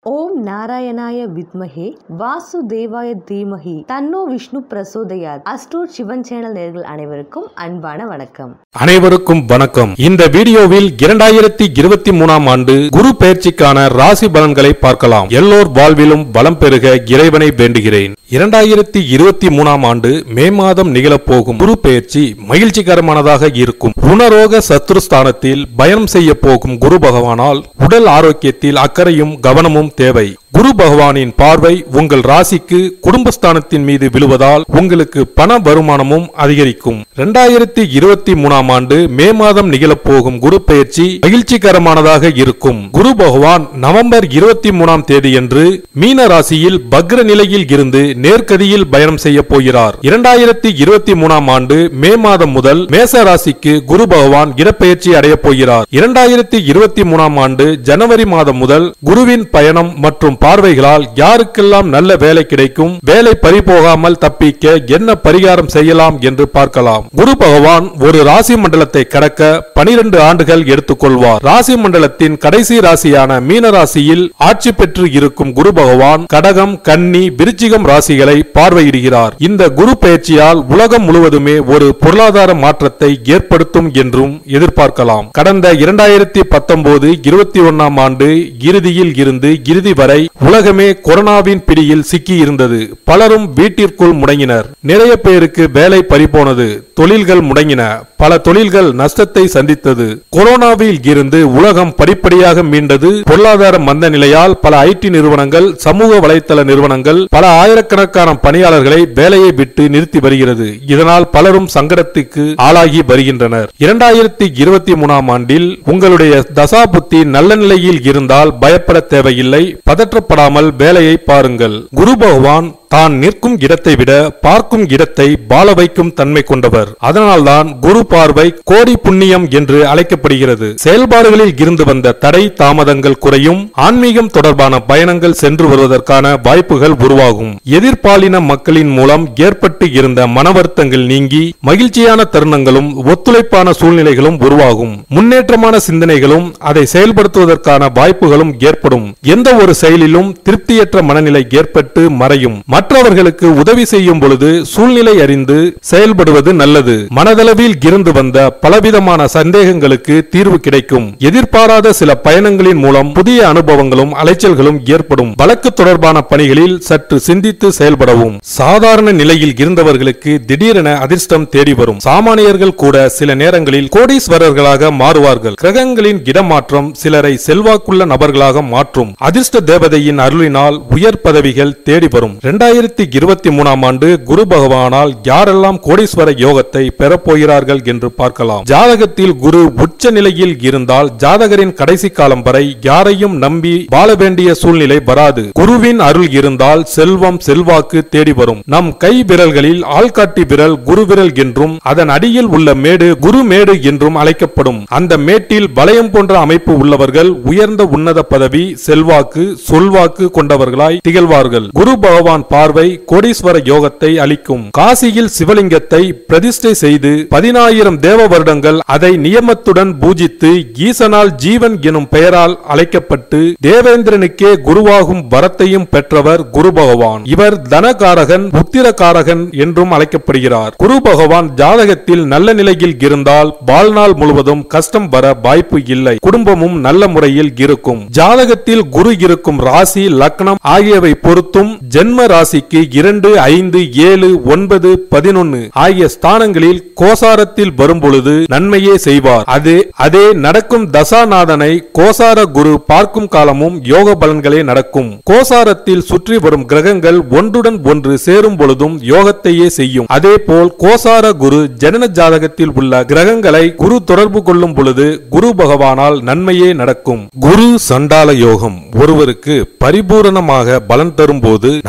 ஓம் நாராயணாய வித்மஹே வாசுதேவாய தீமஹி தன்னோ விஷ்ணு பிரசோதயாத் அஸ்ட்ரோட் சிவன் சேனல் நேர்கள் அனைவருக்கும் அன்பான வணக்கம் அனைவருக்கும் வணக்கம் இந்த வீடியோவில் இரண்டாயிரத்தி இருபத்தி மூணாம் ஆண்டு குரு பயிற்சிக்கான ராசி பலன்களை பார்க்கலாம் எல்லோர் வாழ்விலும் வளம் பெருக இறைவனை வேண்டுகிறேன் இரண்டாயிரத்தி இருபத்தி மூணாம் ஆண்டு மே மாதம் நிகழப்போகும் குரு பயிற்சி மகிழ்ச்சிகரமானதாக இருக்கும் ருணரோக சத்ருஸ்தானத்தில் பயணம் செய்ய போகும் குரு பகவானால் உடல் ஆரோக்கியத்தில் அக்கறையும் கவனமும் தேவை குரு பகவானின் பார்வை உங்கள் ராசிக்கு குடும்பஸ்தானத்தின் மீது விழுவதால் உங்களுக்கு பண வருமானமும் அதிகரிக்கும் இரண்டாயிரத்தி இருபத்தி மூணாம் ஆண்டு மே மாதம் நிகழப்போகும் குரு பயிற்சி மகிழ்ச்சிகரமானதாக இருக்கும் குரு பகவான் நவம்பர் இருபத்தி மூணாம் தேதியன்று மீன ராசியில் பக்ர நிலையில் இருந்து நேர்கதியில் பயணம் செய்ய போகிறார் இரண்டாயிரத்தி இருபத்தி மூணாம் ஆண்டு மே மாதம் முதல் மேச ராசிக்கு குரு பகவான் இடப்பெயர்ச்சி அடையப் போகிறார் இரண்டாயிரத்தி இருபத்தி மூணாம் ஆண்டு ஜனவரி மாதம் முதல் குருவின் பயணம் மற்றும் பார்வைகளால் யாருக்கெல்லாம் நல்ல வேலை கிடைக்கும் வேலை பறிபோகாமல் தப்பிக்க என்ன பரிகாரம் செய்யலாம் என்று பார்க்கலாம் குரு பகவான் ஒரு ராசி மண்டலத்தை கடக்க பனிரெண்டு ஆண்டுகள் எடுத்துக்கொள்வார் ராசி மண்டலத்தின் கடைசி ராசியான மீன ராசியில் ஆட்சி பெற்று இருக்கும் குரு பகவான் கடகம் கன்னி விருச்சிகம் ராசிகளை பார்வையிடுகிறார் இந்த குரு பயிற்சியால் உலகம் முழுவதுமே ஒரு பொருளாதார மாற்றத்தை ஏற்படுத்தும் என்றும் எதிர்பார்க்கலாம் கடந்த இரண்டாயிரத்தி பத்தொன்பது இருபத்தி ஒன்னாம் ஆண்டு இறுதியில் இருந்து இறுதி வரை உலகமே கொரோனாவின் பிடியில் சிக்கி இருந்தது பலரும் வீட்டிற்குள் முடங்கினர் நிறைய பேருக்கு வேலை பறிபோனது தொழில்கள் முடங்கின பல தொழில்கள் நஷ்டத்தை சந்தித்தது கொரோனாவில் இருந்து உலகம் படிப்படியாக மீண்டது பொருளாதார மந்த நிலையால் பல ஐடி நிறுவனங்கள் சமூக வலைத்தள நிறுவனங்கள் பல ஆயிரக்கணக்கான பணியாளர்களை வேலையை விட்டு நிறுத்தி வருகிறது இதனால் பலரும் சங்கடத்துக்கு ஆளாகி வருகின்றனர் இரண்டாயிரத்தி இருபத்தி மூணாம் ஆண்டில் உங்களுடைய தசாபுத்தி நல்ல நிலையில் இருந்தால் பயப்பட தேவையில்லை பதற்றப்படாமல் வேலையை பாருங்கள் குரு பகவான் தான் நிற்கும் இடத்தை விட பார்க்கும் இடத்தை பால வைக்கும் தன்மை கொண்டவர் அதனால்தான் குரு பார்வை கோடி புண்ணியம் என்று அழைக்கப்படுகிறது செயல்பாடுகளில் இருந்து வந்த தடை தாமதங்கள் குறையும் ஆன்மீகம் தொடர்பான பயணங்கள் சென்று வருவதற்கான வாய்ப்புகள் உருவாகும் எதிர்பாலின மக்களின் மூலம் ஏற்பட்டு இருந்த மனவருத்தங்கள் நீங்கி மகிழ்ச்சியான தருணங்களும் ஒத்துழைப்பான சூழ்நிலைகளும் உருவாகும் முன்னேற்றமான சிந்தனைகளும் அதை செயல்படுத்துவதற்கான வாய்ப்புகளும் ஏற்படும் எந்த ஒரு செயலிலும் திருப்தியற்ற மனநிலை ஏற்பட்டு மறையும் மற்றவர்களுக்கு உதவி செய்யும் பொழுது சூழ்நிலை அறிந்து செயல்படுவது நல்லது மனதளவில் இருந்து வந்த பலவிதமான சந்தேகங்களுக்கு தீர்வு கிடைக்கும் எதிர்பாராத சில பயணங்களின் மூலம் புதிய அனுபவங்களும் அலைச்சல்களும் ஏற்படும் வழக்கு தொடர்பான பணிகளில் சற்று சிந்தித்து செயல்படவும் சாதாரண நிலையில் இருந்தவர்களுக்கு திடீரென அதிர்ஷ்டம் தேடி வரும் சாமானியர்கள் கூட சில நேரங்களில் கோடீஸ்வரர்களாக மாறுவார்கள் கிரகங்களின் இடமாற்றம் சிலரை செல்வாக்குள்ள நபர்களாக மாற்றும் அதிர்ஷ்ட தேவதையின் அருளினால் உயர் பதவிகள் தேடி வரும் இரண்டாயிரத்தி இருபத்தி மூணாம் ஆண்டு குரு பகவானால் யாரெல்லாம் கோடீஸ்வர யோகத்தை பெறப்போகிறார்கள் என்று பார்க்கலாம் ஜாதகத்தில் குரு உச்ச நிலையில் இருந்தால் ஜாதகரின் கடைசி காலம் வரை யாரையும் நம்பி வாழ வேண்டிய சூழ்நிலை வராது குருவின் அருள் இருந்தால் செல்வம் செல்வாக்கு தேடி வரும் நம் கை விரல்களில் ஆள்காட்டி விரல் குரு விரல் என்றும் அதன் அடியில் உள்ள மேடு குரு மேடு என்றும் அழைக்கப்படும் அந்த மேட்டில் வளையம் போன்ற அமைப்பு உள்ளவர்கள் உயர்ந்த உன்னத பதவி செல்வாக்கு சொல்வாக்கு கொண்டவர்களாய் திகழ்வார்கள் குரு பகவான் பார்வை கோடீஸ்வர யோகத்தை அளிக்கும் காசியில் சிவலிங்கத்தை பிரதிஷ்டை செய்து பதினாயிரம் தேவ வருடங்கள் அதை நியமத்துடன் பூஜித்து ஈசனால் ஜீவன் எனும் பெயரால் அழைக்கப்பட்டு தேவேந்திரனுக்கே குருவாகும் வரத்தையும் பெற்றவர் குரு பகவான் இவர் தனகாரகன் புத்திரகாரகன் என்றும் அழைக்கப்படுகிறார் குரு பகவான் ஜாதகத்தில் நல்ல நிலையில் இருந்தால் வாழ்நாள் முழுவதும் கஷ்டம் வர வாய்ப்பு இல்லை குடும்பமும் நல்ல முறையில் இருக்கும் ஜாதகத்தில் குரு இருக்கும் ராசி லக்னம் ஆகியவை பொறுத்தும் ஜென்ம ராசிக்கு இரண்டு ஐந்து ஏழு ஒன்பது பதினொன்னு ஆகிய ஸ்தானங்களில் கோசாரத்தில் வரும் பொழுது நன்மையே செய்வார் அது அதே நடக்கும் தசாநாதனை கோசார குரு பார்க்கும் காலமும் யோக பலன்களே நடக்கும் கோசாரத்தில் சுற்றி வரும் கிரகங்கள் ஒன்றுடன் ஒன்று சேரும் பொழுதும் யோகத்தையே செய்யும் அதே போல் கோசார குரு ஜனன ஜாதகத்தில் உள்ள கிரகங்களை குரு தொடர்பு கொள்ளும் பொழுது குரு பகவானால் நன்மையே நடக்கும் குரு சண்டால யோகம் ஒருவருக்கு பரிபூரணமாக பலன் தரும் போது நடக்குமா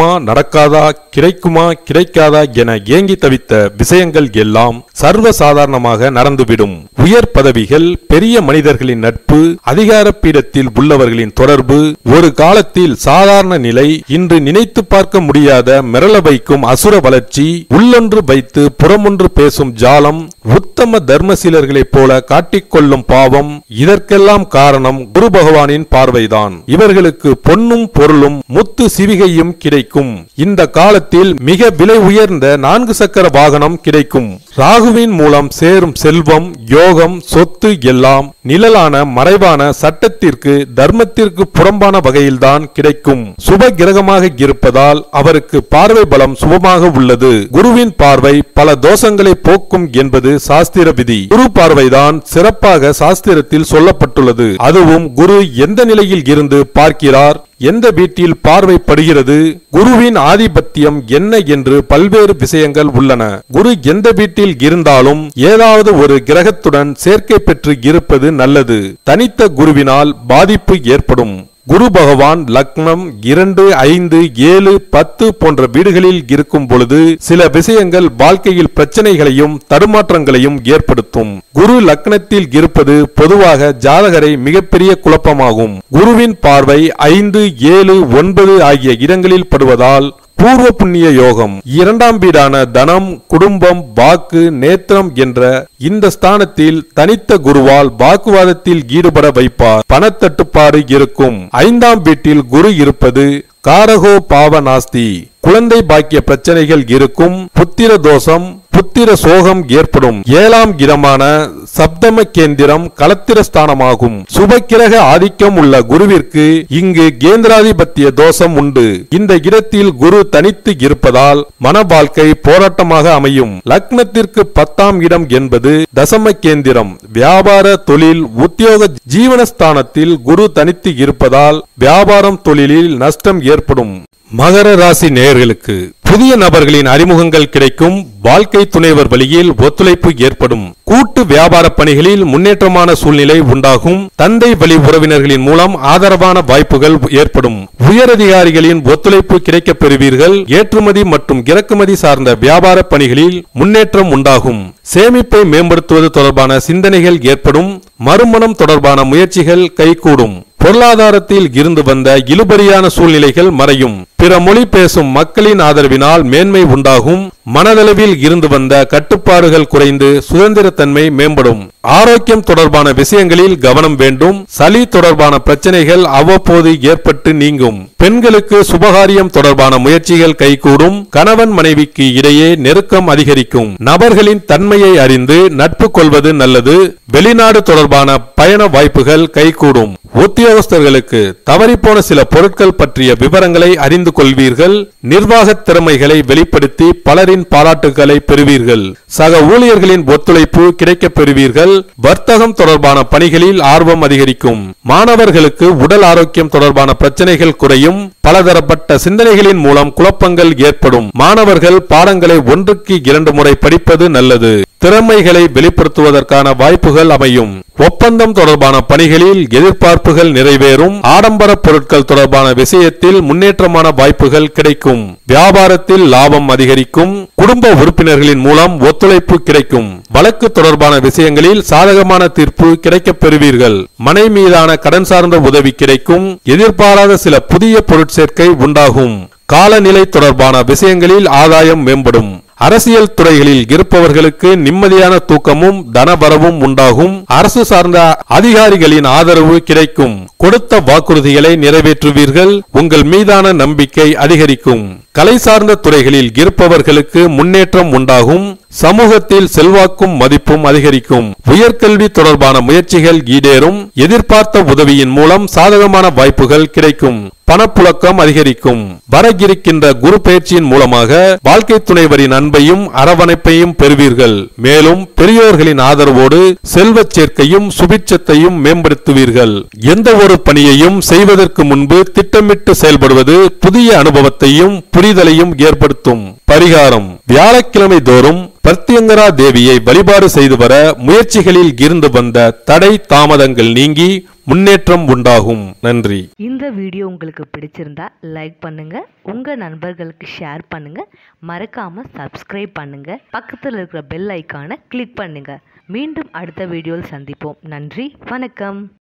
நடக்குமா நடக்காதா கிடைக்குமா கிடைக்காதா என ஏங்கி தவித்த விஷயங்கள் எல்லாம் சர்வ சாதாரணமாக நடந்துவிடும் உயர் பதவிகள் பெரிய மனிதர்களின் நட்பு அதிகார பீடத்தில் உள்ளவர்களின் தொடர்பு ஒரு காலத்தில் சாதாரண நிலை இன்று நினைத்து பார்க்க முடியாத மிரள வைக்கும் அசுர வளர்ச்சி உள்ளொன்று வைத்து புறமொன்று பேசும் ஜாலம் உத்தம தர்மசீலர்களைப் போல காட்டிக்கொள்ளும் பாவம் இதற்கெல்லாம் காரணம் குரு பகவானின் பார்வைதான் இவர்களுக்கு பொன்னும் பொருளும் முத்து சிவிகையும் கிடைக்கும் இந்த காலத்தில் மிக விலை உயர்ந்த நான்கு சக்கர வாகனம் கிடைக்கும் ராகுவின் மூலம் சேரும் செல்வம் யோகம் சொத்து எல்லாம் நிழலான மறைவான சட்டத்திற்கு தர்மத்திற்கு புறம்பான வகையில்தான் கிடைக்கும் சுப கிரகமாக இருப்பதால் அவருக்கு பார்வை பலம் சுபமாக உள்ளது குருவின் பார்வை பல தோஷங்களை போக்கும் என்பது சாஸ்திர விதி குரு பார்வைதான் சிறப்பாக சாஸ்திரத்தில் சொல்லப்பட்டுள்ளது அதுவும் குரு எந்த நிலையில் இருந்து பார்க்கிறார் எந்த வீட்டில் பார்வைப்படுகிறது குருவின் ஆதிபத்தியம் என்ன என்று பல்வேறு விஷயங்கள் உள்ளன குரு எந்த வீட்டில் இருந்தாலும் ஏதாவது ஒரு கிரகத்துடன் சேர்க்கை பெற்று இருப்பது நல்லது தனித்த குருவினால் பாதிப்பு ஏற்படும் குரு பகவான் லக்னம் இரண்டு ஐந்து ஏழு பத்து போன்ற வீடுகளில் இருக்கும் பொழுது சில விஷயங்கள் வாழ்க்கையில் பிரச்சனைகளையும் தடுமாற்றங்களையும் ஏற்படுத்தும் குரு லக்னத்தில் இருப்பது பொதுவாக ஜாதகரை மிகப்பெரிய குழப்பமாகும் குருவின் பார்வை ஐந்து ஏழு ஒன்பது ஆகிய இடங்களில் படுவதால் பூர்வ புண்ணிய யோகம் இரண்டாம் வீடான தனம் குடும்பம் வாக்கு நேத்திரம் என்ற இந்த ஸ்தானத்தில் தனித்த குருவால் வாக்குவாதத்தில் ஈடுபட வைப்பார் பணத்தட்டுப்பாடு இருக்கும் ஐந்தாம் வீட்டில் குரு இருப்பது காரகோ பாவ நாஸ்தி குழந்தை பாக்கிய பிரச்சனைகள் இருக்கும் புத்திர தோஷம் புத்திர சோகம் ஏற்படும் ஏழாம் இடமான சப்தம கேந்திரம் களத்திர ஸ்தானமாகும் சுபக்கிரக ஆதிக்கம் உள்ள குருவிற்கு இங்கு கேந்திராதிபத்திய தோஷம் உண்டு இந்த இடத்தில் குரு தனித்து இருப்பதால் மன வாழ்க்கை போராட்டமாக அமையும் லக்னத்திற்கு பத்தாம் இடம் என்பது தசம கேந்திரம் வியாபார தொழில் உத்தியோக ஜீவனஸ்தானத்தில் குரு தனித்து இருப்பதால் வியாபாரம் தொழிலில் நஷ்டம் ஏற்படும் மகர ராசி நேயர்களுக்கு புதிய நபர்களின் அறிமுகங்கள் கிடைக்கும் வாழ்க்கை துணைவர் வழியில் ஒத்துழைப்பு ஏற்படும் கூட்டு வியாபார பணிகளில் முன்னேற்றமான சூழ்நிலை உண்டாகும் தந்தை வழி உறவினர்களின் மூலம் ஆதரவான வாய்ப்புகள் ஏற்படும் உயரதிகாரிகளின் ஒத்துழைப்பு கிடைக்கப் பெறுவீர்கள் ஏற்றுமதி மற்றும் இறக்குமதி சார்ந்த வியாபார பணிகளில் முன்னேற்றம் உண்டாகும் சேமிப்பை மேம்படுத்துவது தொடர்பான சிந்தனைகள் ஏற்படும் மறுமணம் தொடர்பான முயற்சிகள் கைகூடும் பொருளாதாரத்தில் இருந்து வந்த இழுபறியான சூழ்நிலைகள் மறையும் பிற மொழி பேசும் மக்களின் ஆதரவினால் மேன்மை உண்டாகும் மனதளவில் இருந்து வந்த கட்டுப்பாடுகள் குறைந்து சுதந்திரத்தன்மை மேம்படும் ஆரோக்கியம் தொடர்பான விஷயங்களில் கவனம் வேண்டும் சளி தொடர்பான பிரச்சனைகள் அவ்வப்போது ஏற்பட்டு நீங்கும் பெண்களுக்கு சுபகாரியம் தொடர்பான முயற்சிகள் கைகூடும் கணவன் மனைவிக்கு இடையே நெருக்கம் அதிகரிக்கும் நபர்களின் தன்மையை அறிந்து நட்பு கொள்வது நல்லது வெளிநாடு தொடர்பான பயண வாய்ப்புகள் கைகூடும் உத்தியோகஸ்தர்களுக்கு தவறிப்போன சில பொருட்கள் பற்றிய விவரங்களை அறிந்து கொள்வீர்கள் நிர்வாக திறமைகளை வெளிப்படுத்தி பலரின் பாராட்டுகளை பெறுவீர்கள் சக ஊழியர்களின் ஒத்துழைப்பு கிடைக்கப் பெறுவீர்கள் வர்த்தகம் தொடர்பான பணிகளில் ஆர்வம் அதிகரிக்கும் மாணவர்களுக்கு உடல் ஆரோக்கியம் தொடர்பான பிரச்சனைகள் குறையும் பலதரப்பட்ட சிந்தனைகளின் மூலம் குழப்பங்கள் ஏற்படும் மாணவர்கள் பாடங்களை ஒன்றுக்கு இரண்டு முறை படிப்பது நல்லது திறமைகளை வெளிப்படுத்துவதற்கான வாய்ப்புகள் அமையும் ஒப்பந்தம் தொடர்பான பணிகளில் எதிர்பார்ப்புகள் நிறைவேறும் ஆடம்பர பொருட்கள் தொடர்பான விஷயத்தில் முன்னேற்றமான வாய்ப்புகள் கிடைக்கும் வியாபாரத்தில் லாபம் அதிகரிக்கும் குடும்ப உறுப்பினர்களின் மூலம் ஒத்துழைப்பு கிடைக்கும் வழக்கு தொடர்பான விஷயங்களில் சாதகமான தீர்ப்பு கிடைக்கப் பெறுவீர்கள் மனை மீதான கடன் சார்ந்த உதவி கிடைக்கும் எதிர்பாராத சில புதிய பொருட்சேர்க்கை உண்டாகும் காலநிலை தொடர்பான விஷயங்களில் ஆதாயம் மேம்படும் அரசியல் துறைகளில் இருப்பவர்களுக்கு நிம்மதியான தூக்கமும் தனபரவும் உண்டாகும் அரசு சார்ந்த அதிகாரிகளின் ஆதரவு கிடைக்கும் கொடுத்த வாக்குறுதிகளை நிறைவேற்றுவீர்கள் உங்கள் மீதான நம்பிக்கை அதிகரிக்கும் கலை சார்ந்த துறைகளில் இருப்பவர்களுக்கு முன்னேற்றம் உண்டாகும் சமூகத்தில் செல்வாக்கும் மதிப்பும் அதிகரிக்கும் உயர்கல்வி தொடர்பான முயற்சிகள் ஈடேறும் எதிர்பார்த்த உதவியின் மூலம் சாதகமான வாய்ப்புகள் கிடைக்கும் பணப்புழக்கம் அதிகரிக்கும் வர இருக்கின்ற குரு பயிற்சியின் மூலமாக வாழ்க்கை துணைவரின் அன்பையும் அரவணைப்பையும் பெறுவீர்கள் மேலும் பெரியோர்களின் ஆதரவோடு செல்வச் சேர்க்கையும் சுபிட்சத்தையும் மேம்படுத்துவீர்கள் எந்த ஒரு பணியையும் செய்வதற்கு முன்பு திட்டமிட்டு செயல்படுவது புதிய அனுபவத்தையும் புரிதலையும் ஏற்படுத்தும் பரிகாரம் வியாழக்கிழமை தோறும் பிரத்யங்கரா தேவியை வழிபாடு செய்து வர முயற்சிகளில் இருந்து வந்த தடை தாமதங்கள் நீங்கி முன்னேற்றம் உண்டாகும் நன்றி இந்த வீடியோ உங்களுக்கு பிடிச்சிருந்தா லைக் பண்ணுங்க உங்க நண்பர்களுக்கு ஷேர் பண்ணுங்க மறக்காம சப்ஸ்கிரைப் பண்ணுங்க பக்கத்தில் இருக்கிற பெல் ஐக்கானை கிளிக் பண்ணுங்க மீண்டும் அடுத்த வீடியோவில் சந்திப்போம் நன்றி வணக்கம்